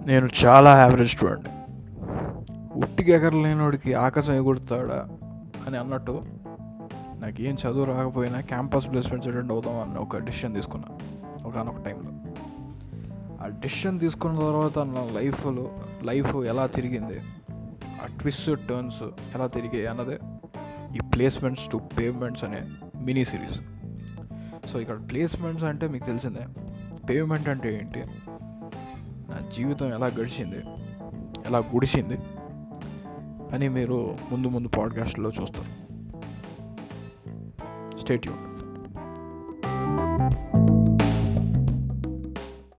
నేను చాలా average student ఉట్టికి ఎగరలేనోడికి ఆకాశం ఎగురుతాడా అని అన్నట్టు నాకు ఏం చదువు రాకపోయినా క్యాంపస్ ప్లేస్మెంట్స్ అటెండ్ అవుదాం అన్న ఒక డిసిషన్ తీసుకున్నా ఒకనొక టైంలో ఆ డిసిషన్ తీసుకున్న తర్వాత నా లైఫ్లో లైఫ్ ఎలా తిరిగింది ఆ ట్విస్ట్ టర్న్స్ ఎలా తిరిగాయి అన్నదే ఈ ప్లేస్మెంట్స్ టు పేమెంట్స్ అనే మినీ సిరీస్ సో ఇక్కడ ప్లేస్మెంట్స్ అంటే మీకు తెలిసిందే పేమెంట్ అంటే ఏంటి నా జీవితం ఎలా గడిచింది ఎలా గుడిసింది అని మీరు ముందు ముందు పాడ్కాస్ట్లో చూస్తారు స్టేట్యూన్